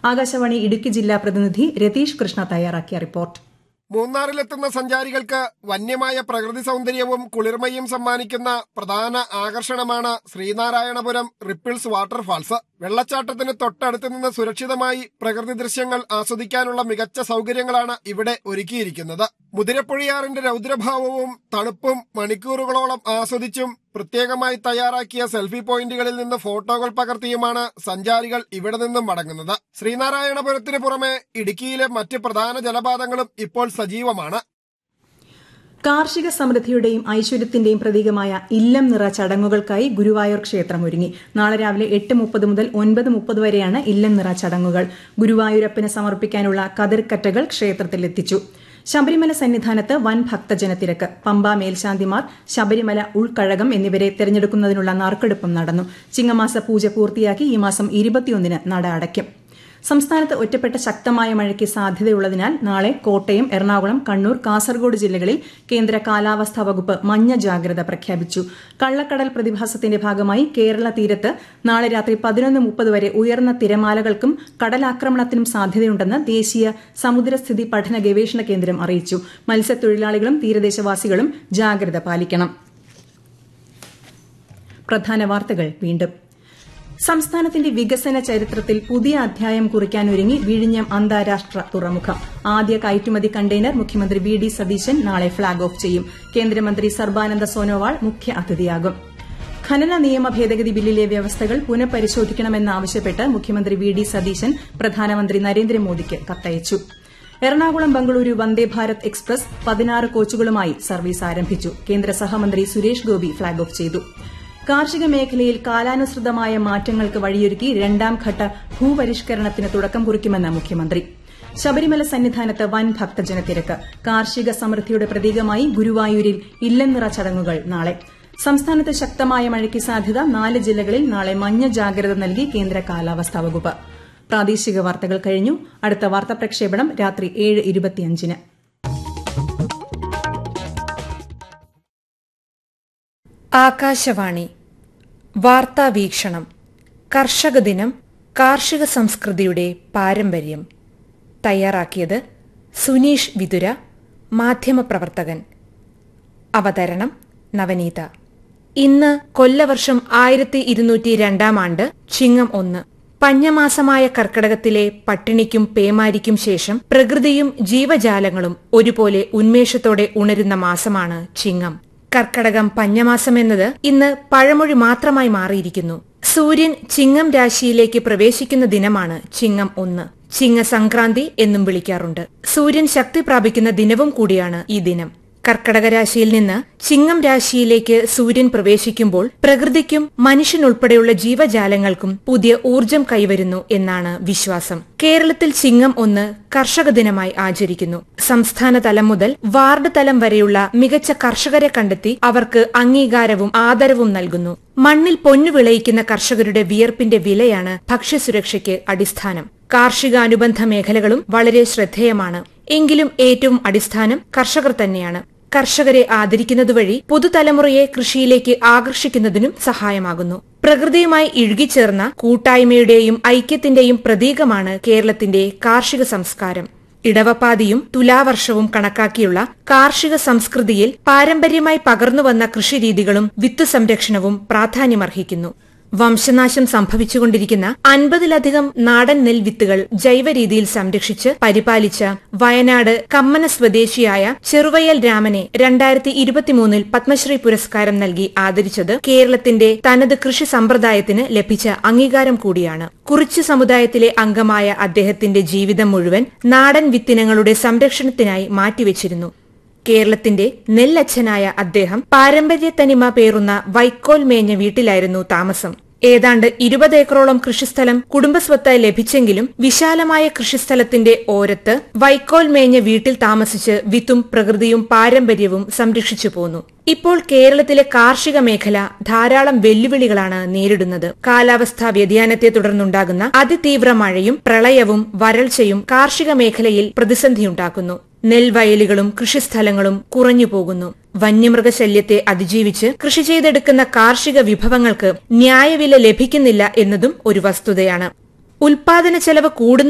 ആകാശവാണി ഇടുക്കി ജില്ലാ പ്രതിനിധി രതീഷ് കൃഷ്ണ തയ്യാറാക്കിയ റിപ്പോർട്ട് മൂന്നാറിലെത്തുന്ന സഞ്ചാരികൾക്ക് വന്യമായ പ്രകൃതി സൗന്ദര്യവും കുളിർമയും സമ്മാനിക്കുന്ന പ്രധാന ആകർഷണമാണ് ശ്രീനാരായണപുരം റിപ്പിൾസ് വാട്ടർഫാൾസ് വെള്ളച്ചാട്ടത്തിന് തൊട്ടടുത്ത് നിന്ന് സുരക്ഷിതമായി പ്രകൃതി ദൃശ്യങ്ങൾ ആസ്വദിക്കാനുള്ള മികച്ച സൗകര്യങ്ങളാണ് ഇവിടെ ഒരുക്കിയിരിക്കുന്നത് മുതിരപ്പുഴയാറിന്റെ രൗദ്രഭാവവും തണുപ്പും മണിക്കൂറുകളോളം ആസ്വദിച്ചും പ്രത്യേകമായി തയ്യാറാക്കിയ സെൽഫി പോയിന്റുകളിൽ നിന്ന് ഫോട്ടോകൾ പകർത്തിയുമാണ് സഞ്ചാരികൾ ഇവിടെ നിന്നും മടങ്ങുന്നത് ശ്രീനാരായണപുരത്തിന് പുറമെ ഇടുക്കിയിലെ മറ്റ് പ്രധാന ജലപാതങ്ങളും ഇപ്പോൾ സജീവമാണ് കാർഷിക സമൃദ്ധിയുടെയും ഐശ്വര്യത്തിന്റെയും പ്രതീകമായ ഇല്ലം നിറ ചടങ്ങുകൾക്കായി ഗുരുവായൂർ ക്ഷേത്രം ഒരുങ്ങി നാളെ രാവിലെ എട്ട് മുപ്പത് മുതൽ ഒൻപത് മുപ്പത് വരെയാണ് ഇല്ലം നിറ ചടങ്ങുകൾ ഗുരുവായൂരപ്പന് സമർപ്പിക്കാനുള്ള കതിർക്കറ്റകൾ ക്ഷേത്രത്തിൽ എത്തിച്ചു ശബരിമല സന്നിധാനത്ത് വൻ ഭക്തജനത്തിരക്ക് പമ്പ മേൽശാന്തിമാർ ശബരിമല ഉൾക്കഴകം എന്നിവരെ തെരഞ്ഞെടുക്കുന്നതിനുള്ള നറുക്കെടുപ്പും നടന്നു ചിങ്ങമാസ പൂജ പൂർത്തിയാക്കി ഈ മാസം ഇരുപത്തിയൊന്നിന് നട അടയ്ക്കും സംസ്ഥാനത്ത് ഒറ്റപ്പെട്ട ശക്തമായ മഴയ്ക്ക് സാധ്യതയുള്ളതിനാൽ നാളെ കോട്ടയം എറണാകുളം കണ്ണൂർ കാസർഗോഡ് ജില്ലകളിൽ കേന്ദ്ര കാലാവസ്ഥാ വകുപ്പ് മഞ്ഞ ജാഗ്രത പ്രഖ്യാപിച്ചു കള്ളക്കടൽ പ്രതിഭാസത്തിന്റെ ഭാഗമായി കേരള തീരത്ത് നാളെ രാത്രി പതിനൊന്ന് മുപ്പത് വരെ ഉയർന്ന തിരമാലകൾക്കും കടലാക്രമണത്തിനും സാധ്യതയുണ്ടെന്ന് ദേശീയ സമുദ്രസ്ഥിതി പഠന ഗവേഷണ കേന്ദ്രം അറിയിച്ചു മത്സ്യത്തൊഴിലാളികളും തീരദേശവാസികളും ജാഗ്രത പാലിക്കണം പ്രധാന വാർത്തകൾ വീണ്ടും സംസ്ഥാനത്തിന്റെ വികസന ചരിത്രത്തിൽ പുതിയ അധ്യായം കുറിക്കാനൊരുങ്ങി വിഴിഞ്ഞം അന്താരാഷ്ട്ര തുറമുഖം ആദ്യ കയറ്റുമതി കണ്ടെയ്നർ മുഖ്യമന്ത്രി വി ഡി സതീശൻ നാളെ ഫ്ളാഗ് ഓഫ് ചെയ്യും കേന്ദ്രമന്ത്രി സർബാനന്ദ സോനോവാൾ മുഖ്യ അതിഥിയാകും ഖനന നിയമ ഭേദഗതി ബില്ലിലെ വ്യവസ്ഥകൾ പുനഃപരിശോധിക്കണമെന്നാവശ്യപ്പെട്ട് മുഖ്യമന്ത്രി വി ഡി സതീശൻ പ്രധാനമന്ത്രി നരേന്ദ്രമോദിക്ക് കത്തയച്ചു എറണാകുളം ബംഗളൂരു വന്ദേ ഭാരത് എക്സ്പ്രസ് പതിനാറ് കോച്ചുകളുമായി സർവീസ് ആരംഭിച്ചു കേന്ദ്ര സഹമന്ത്രി സുരേഷ് ഗോപി ഫ്ളാഗ് ഓഫ് ചെയ്തു കാർഷിക മേഖലയിൽ കാലാനുസൃതമായ മാറ്റങ്ങൾക്ക് വഴിയൊരുക്കി രണ്ടാം ഘട്ട ഭൂപരിഷ്കരണത്തിന് തുടക്കം കുറിക്കുമെന്ന് മുഖ്യമന്ത്രി ശബരിമല സന്നിധാനത്ത് വൻ ഭക്തജനത്തിരക്ക് കാർഷിക സമൃദ്ധിയുടെ പ്രതീകമായി ഗുരുവായൂരിൽ ഇല്ലനിറ ചടങ്ങുകൾ നാളെ സംസ്ഥാനത്ത് ശക്തമായ മഴയ്ക്ക് സാധ്യത നാല് ജില്ലകളിൽ നാളെ മഞ്ഞ ജാഗ്രത നൽകി കേന്ദ്ര കാലാവസ്ഥാ വകുപ്പ് പ്രാദേശിക വാർത്തകൾ കഴിഞ്ഞു അടുത്ത വാർത്താ പ്രക്ഷേപണം രാത്രി ഏഴ് ഇരുപത്തിയഞ്ചിന് ആകാശവാണി വാർത്താ വീക്ഷണം കർഷക ദിനം കാർഷിക സംസ്കൃതിയുടെ പാരമ്പര്യം തയ്യാറാക്കിയത് സുനീഷ് വിതുര മാധ്യമപ്രവർത്തകൻ അവതരണം നവനീത ഇന്ന് കൊല്ലവർഷം ആയിരത്തി ഇരുന്നൂറ്റി രണ്ടാം ആണ്ട് ചിങ്ങം ഒന്ന് പഞ്ഞമാസമായ കർക്കടകത്തിലെ പട്ടിണിക്കും പേമാരിക്കും ശേഷം പ്രകൃതിയും ജീവജാലങ്ങളും ഒരുപോലെ ഉന്മേഷത്തോടെ ഉണരുന്ന മാസമാണ് ചിങ്ങം കർക്കടകം പഞ്ഞമാസം എന്നത് ഇന്ന് പഴമൊഴി മാത്രമായി മാറിയിരിക്കുന്നു സൂര്യൻ ചിങ്ങം രാശിയിലേക്ക് പ്രവേശിക്കുന്ന ദിനമാണ് ചിങ്ങം ഒന്ന് ചിങ്ങസംക്രാന്തി എന്നും വിളിക്കാറുണ്ട് സൂര്യൻ ശക്തി പ്രാപിക്കുന്ന ദിനവും കൂടിയാണ് ഈ ദിനം കർക്കടക രാശിയിൽ നിന്ന് ചിങ്ങം രാശിയിലേക്ക് സൂര്യൻ പ്രവേശിക്കുമ്പോൾ പ്രകൃതിക്കും മനുഷ്യനുൾപ്പെടെയുള്ള ജീവജാലങ്ങൾക്കും പുതിയ ഊർജം കൈവരുന്നു എന്നാണ് വിശ്വാസം കേരളത്തിൽ ചിങ്ങം ഒന്ന് കർഷക ദിനമായി ആചരിക്കുന്നു സംസ്ഥാന തലം മുതൽ വാർഡ് തലം വരെയുള്ള മികച്ച കർഷകരെ കണ്ടെത്തി അവർക്ക് അംഗീകാരവും ആദരവും നൽകുന്നു മണ്ണിൽ പൊന്നു വിളയിക്കുന്ന കർഷകരുടെ വിയർപ്പിന്റെ വിലയാണ് ഭക്ഷ്യസുരക്ഷയ്ക്ക് അടിസ്ഥാനം കാർഷികാനുബന്ധ മേഖലകളും വളരെ ശ്രദ്ധേയമാണ് എങ്കിലും ഏറ്റവും അടിസ്ഥാനം കർഷകർ തന്നെയാണ് കർഷകരെ ആദരിക്കുന്നതുവഴി പുതുതലമുറയെ കൃഷിയിലേക്ക് ആകർഷിക്കുന്നതിനും സഹായമാകുന്നു പ്രകൃതിയുമായി ഇഴുകിച്ചേർന്ന കൂട്ടായ്മയുടെയും ഐക്യത്തിന്റെയും പ്രതീകമാണ് കേരളത്തിന്റെ കാർഷിക സംസ്കാരം ഇടവപ്പാതിയും തുലാവർഷവും കണക്കാക്കിയുള്ള കാർഷിക സംസ്കൃതിയിൽ പാരമ്പര്യമായി പകർന്നുവന്ന കൃഷിരീതികളും വിത്തു സംരക്ഷണവും പ്രാധാന്യമർഹിക്കുന്നു വംശനാശം സംഭവിച്ചുകൊണ്ടിരിക്കുന്ന അൻപതിലധികം നാടൻ നെൽവിത്തുകൾ ജൈവരീതിയിൽ സംരക്ഷിച്ച് പരിപാലിച്ച വയനാട് കമ്മന സ്വദേശിയായ ചെറുവയൽ രാമനെ രണ്ടായിരത്തി ഇരുപത്തിമൂന്നിൽ പത്മശ്രീ പുരസ്കാരം നൽകി ആദരിച്ചത് കേരളത്തിന്റെ തനത് കൃഷി സമ്പ്രദായത്തിന് ലഭിച്ച അംഗീകാരം കൂടിയാണ് കുറിച്ചു സമുദായത്തിലെ അംഗമായ അദ്ദേഹത്തിന്റെ ജീവിതം മുഴുവൻ നാടൻ വിത്തിനങ്ങളുടെ സംരക്ഷണത്തിനായി മാറ്റിവെച്ചിരുന്നു കേരളത്തിന്റെ നെല്ലച്ഛനായ അദ്ദേഹം പാരമ്പര്യ തനിമ പേറുന്ന വൈക്കോൽ മേഞ്ഞ വീട്ടിലായിരുന്നു താമസം ഏതാണ്ട് ഇരുപത് ഏക്കറോളം കൃഷിസ്ഥലം കുടുംബസ്വത്തായി ലഭിച്ചെങ്കിലും വിശാലമായ കൃഷിസ്ഥലത്തിന്റെ ഓരത്ത് വൈക്കോൽ മേഞ്ഞ വീട്ടിൽ താമസിച്ച് വിത്തും പ്രകൃതിയും പാരമ്പര്യവും സംരക്ഷിച്ചു പോന്നു ഇപ്പോൾ കേരളത്തിലെ കാർഷിക മേഖല ധാരാളം വെല്ലുവിളികളാണ് നേരിടുന്നത് കാലാവസ്ഥാ വ്യതിയാനത്തെ തുടർന്നുണ്ടാകുന്ന അതിതീവ്ര മഴയും പ്രളയവും വരൾച്ചയും കാർഷിക മേഖലയിൽ പ്രതിസന്ധിയുണ്ടാക്കുന്നു നെൽവയലുകളും കൃഷിസ്ഥലങ്ങളും കുറഞ്ഞു പോകുന്നു വന്യമൃഗശല്യത്തെ അതിജീവിച്ച് കൃഷി ചെയ്തെടുക്കുന്ന കാർഷിക വിഭവങ്ങൾക്ക് ന്യായവില ലഭിക്കുന്നില്ല എന്നതും ഒരു വസ്തുതയാണ് ഉൽപാദന ചെലവ് കൂടുന്ന